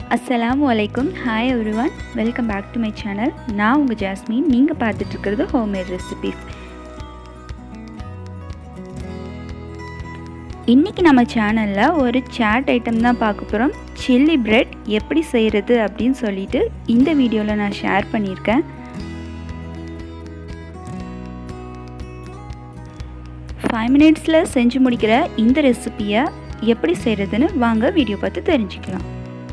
அஸ்ஸலாமு அலைக்கும் hi everyone welcome back to my channel நான் உங்கள் ஜாஸ்மின் நீங்கள் பார்த்துட்ருக்கிறது ஹோம்மேட் ரெசிபீஸ் இன்றைக்கி நம்ம சேனலில் ஒரு சாட் ஐட்டம் தான் பார்க்க போகிறோம் சில்லி பிரெட் எப்படி செய்கிறது அப்படின்னு சொல்லிட்டு இந்த வீடியோவில் நான் ஷேர் பண்ணியிருக்கேன் ஃபைவ் மினிட்ஸில் செஞ்சு முடிக்கிற இந்த ரெசிப்பியை எப்படி செய்கிறதுன்னு வாங்க வீடியோ பார்த்து தெரிஞ்சுக்கலாம்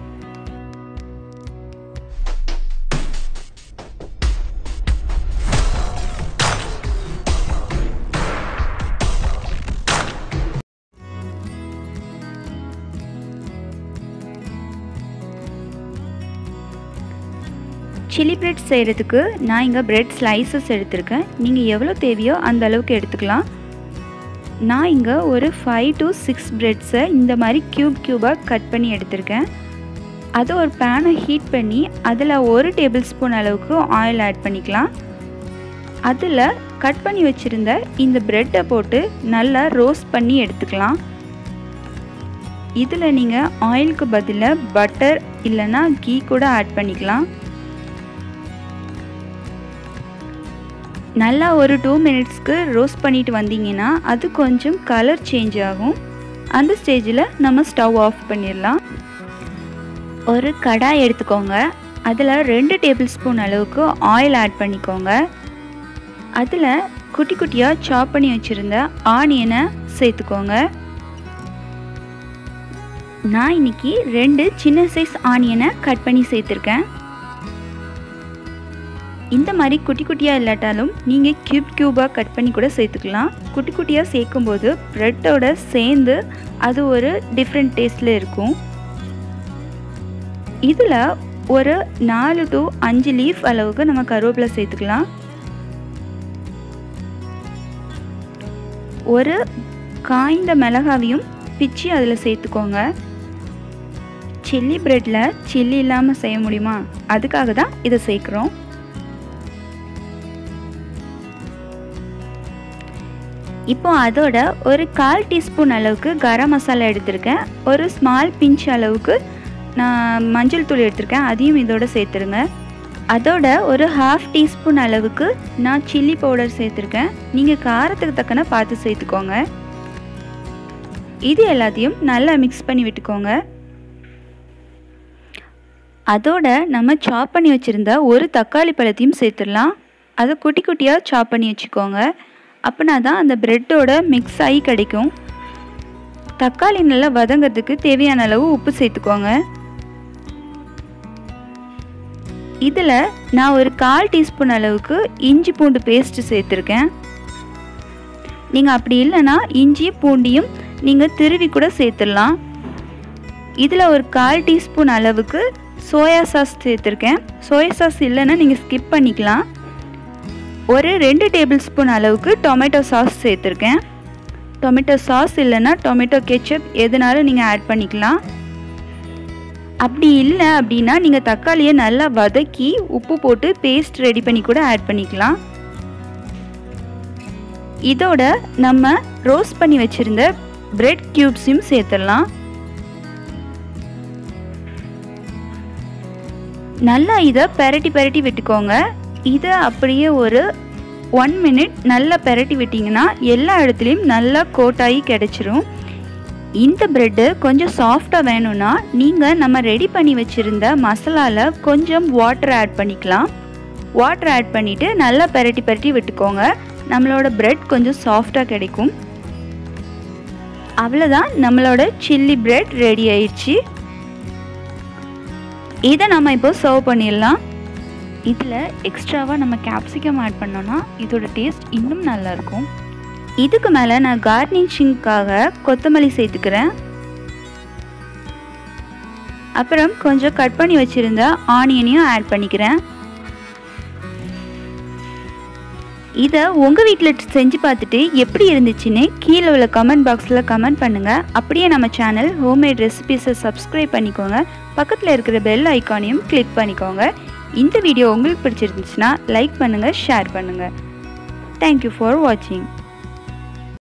சில்லி பிரெட் செய்கிறதுக்கு நான் இங்கே பிரெட் ஸ்லைசஸ் எடுத்திருக்கேன் நீங்கள் எவ்வளோ தேவையோ அந்த அளவுக்கு எடுத்துக்கலாம் நான் இங்கே ஒரு ஃபைவ் டு சிக்ஸ் பிரெட்ஸை இந்த மாதிரி க்யூப் க்யூபாக கட் பண்ணி எடுத்திருக்கேன் அதை ஒரு பேனை ஹீட் பண்ணி அதில் ஒரு டேபிள் ஸ்பூன் அளவுக்கு ஆயில் ஆட் பண்ணிக்கலாம் அதில் கட் பண்ணி வச்சுருந்த இந்த ப்ரெட்டை போட்டு நல்லா ரோஸ்ட் பண்ணி எடுத்துக்கலாம் இதில் நீங்கள் ஆயிலுக்கு பதிலாக பட்டர் இல்லைன்னா கீ கூட ஆட் பண்ணிக்கலாம் நல்லா ஒரு டூ மினிட்ஸ்க்கு ரோஸ்ட் பண்ணிட்டு வந்தீங்கன்னா அது கொஞ்சம் கலர் சேஞ்ச் ஆகும் அந்த ஸ்டேஜில் நம்ம ஸ்டவ் ஆஃப் பண்ணிடலாம் ஒரு கடாய் எடுத்துக்கோங்க அதில் ரெண்டு டேபிள் ஸ்பூன் அளவுக்கு ஆயில் ஆட் பண்ணிக்கோங்க அதில் குட்டி குட்டியாக சாப் பண்ணி வச்சுருந்த ஆனியனை சேர்த்துக்கோங்க நான் இன்னைக்கு ரெண்டு சின்ன சைஸ் ஆனியனை கட் பண்ணி சேர்த்துருக்கேன் இந்த மாதிரி குட்டி குட்டியாக இல்லாட்டாலும் நீங்கள் க்யூப் க்யூபாக கட் பண்ணி கூட சேர்த்துக்கலாம் குட்டி குட்டியாக சேர்க்கும்போது ப்ரெட்டோட சேர்ந்து அது ஒரு டிஃப்ரெண்ட் டேஸ்டில் இருக்கும் இதில் ஒரு நாலு டு அஞ்சு லீஃப் அளவுக்கு நம்ம கருவேப்பிலை சேர்த்துக்கலாம் ஒரு காய்ந்த மிளகாவையும் பிச்சு அதில் சேர்த்துக்கோங்க சில்லி ப்ரெட்டில் சில்லி இல்லாமல் செய்ய முடியுமா அதுக்காக தான் இதை சேர்க்குறோம் இப்போ அதோட ஒரு கால் டீஸ்பூன் அளவுக்கு கரம் மசாலா எடுத்திருக்கேன் ஒரு ஸ்மால் பிஞ்ச் அளவுக்கு நான் மஞ்சள் தூள் எடுத்திருக்கேன் அதையும் இதோட சேர்த்துருங்க அதோட ஒரு ஹாஃப் டீஸ்பூன் அளவுக்கு நான் சில்லி பவுடர் சேர்த்துருக்கேன் நீங்கள் காரத்துக்கு தக்கன பார்த்து சேர்த்துக்கோங்க இது எல்லாத்தையும் நல்லா மிக்ஸ் பண்ணி விட்டுக்கோங்க அதோட நம்ம சாப் பண்ணி வச்சுருந்த ஒரு தக்காளி பழத்தையும் சேர்த்துடலாம் அதை குட்டி குட்டியாக சாப் பண்ணி வச்சுக்கோங்க அப்படின்னா தான் அந்த ப்ரெட்டோட மிக்ஸ் ஆகி கிடைக்கும் தக்காளி நல்லா வதங்கிறதுக்கு தேவையான அளவு உப்பு சேர்த்துக்கோங்க இதில் நான் ஒரு கால் டீஸ்பூன் அளவுக்கு இஞ்சி பூண்டு பேஸ்ட்டு சேர்த்துருக்கேன் நீங்கள் அப்படி இல்லைன்னா இஞ்சி பூண்டியும் நீங்கள் திருவி கூட சேர்த்துடலாம் இதில் ஒரு கால் டீஸ்பூன் அளவுக்கு சோயா சாஸ் சேர்த்துருக்கேன் சோயா சாஸ் இல்லைன்னா நீங்கள் ஸ்கிப் பண்ணிக்கலாம் ஒரு ரெண்டு டேபிள் ஸ்பூன் அளவுக்கு டொமேட்டோ சாஸ் சேர்த்துருக்கேன் டொமேட்டோ சாஸ் இல்லைன்னா டொமேட்டோ கெச்சப் எதுனாலும் நீங்கள் ஆட் பண்ணிக்கலாம் அப்படி இல்லை அப்படின்னா நீங்கள் தக்காளியை நல்லா வதக்கி உப்பு போட்டு பேஸ்ட் ரெடி பண்ணி கூட ஆட் பண்ணிக்கலாம் இதோட நம்ம ரோஸ்ட் பண்ணி வச்சுருந்த பிரெட் க்யூப்ஸையும் சேர்த்துடலாம் நல்லா இதை பெரட்டி பெரட்டி விட்டுக்கோங்க இதை அப்படியே ஒரு ஒன் மினிட் நல்லா பெரட்டி விட்டிங்கன்னா எல்லா இடத்துலையும் நல்லா கோட்டாகி கிடச்சிரும் இந்த ப்ரெட்டு கொஞ்சம் சாஃப்டாக வேணும்னா நீங்கள் நம்ம ரெடி பண்ணி வச்சுருந்த மசாலாவில் கொஞ்சம் வாட்டர் ஆட் பண்ணிக்கலாம் வாட்டர் ஆட் பண்ணிவிட்டு நல்லா பெரட்டி பெரட்டி விட்டுக்கோங்க நம்மளோட ப்ரெட் கொஞ்சம் சாஃப்டாக கிடைக்கும் அவ்வளோதான் நம்மளோட சில்லி ப்ரெட் ரெடி ஆயிடுச்சு இதை நம்ம இப்போ சர்வ் பண்ணிடலாம் இதில் எக்ஸ்ட்ராவாக நம்ம கேப்சிகம் ஆட் பண்ணோன்னா இதோட டேஸ்ட் இன்னும் நல்லாயிருக்கும் இதுக்கு மேலே நான் கார்னிஷிங்க்காக கொத்தமல்லி சேர்த்துக்கிறேன் அப்புறம் கொஞ்சம் கட் பண்ணி வச்சுருந்த ஆனியனையும் ஆட் பண்ணிக்கிறேன் இதை உங்கள் வீட்டில் செஞ்சு பார்த்துட்டு எப்படி இருந்துச்சுன்னு கீழே உள்ள கமெண்ட் பாக்ஸில் கமெண்ட் பண்ணுங்கள் அப்படியே நம்ம சேனல் ஹோம்மேட் ரெசிபீஸை சப்ஸ்கிரைப் பண்ணிக்கோங்க பக்கத்தில் இருக்கிற பெல் ஐக்கானையும் கிளிக் பண்ணிக்கோங்க இந்த வீடியோ உங்களுக்கு பிடிச்சிருந்துச்சுன்னா லைக் பண்ணுங்கள் ஷேர் பண்ணுங்கள் தேங்க்யூ ஃபார் வாட்சிங்